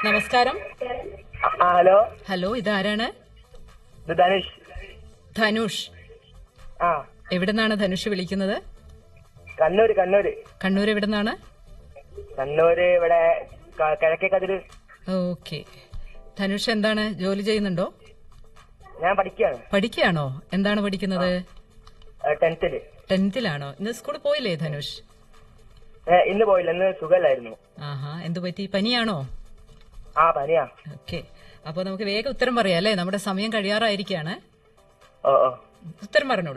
നമസ്കാരം ആ hello hello ഇതാരാണ് ഇത് ധനുഷ് ധനുഷ് ആ എവിടെ നിന്നാണ് ധനുഷ് വിളിക്കുന്നത് കണ്ണൂര് കണ്ണൂര് കണ്ണൂർ എവിടെ നിന്നാണ് കണ്ണൂര് ഇവിടെ ക- കിഴക്കേ കതിര് ഓക്കെ ധനുഷ് എന്താണ് ജോലി ചെയ്യുന്നുണ്ടോ ഞാൻ പഠിക്കുകയാണ് പഠിക്കുകയാണോ എന്താണ് പഠിക്കുന്നത് ടെൻത്തില് ടെൻത്തിലാണോ ഇന്ന് സ്കൂളിൽ പോയില്ലേ ധനുഷ് ഏ, ഇന്ന് പോയില്ല ഇന്ന് സുഖമല്ലായിരുന്നു ആഹാ എന്തു പറ്റി പനിയാണോ ആ പനിയാ ഓക്കെ അപ്പൊ നമുക്ക് വേഗം ഉത്തരം പറയാം അല്ലേ നമ്മുടെ സമയം കഴിയാറായിരിക്കാണ് ഓ ഓ ഉത്തരം പറഞ്ഞോളൂ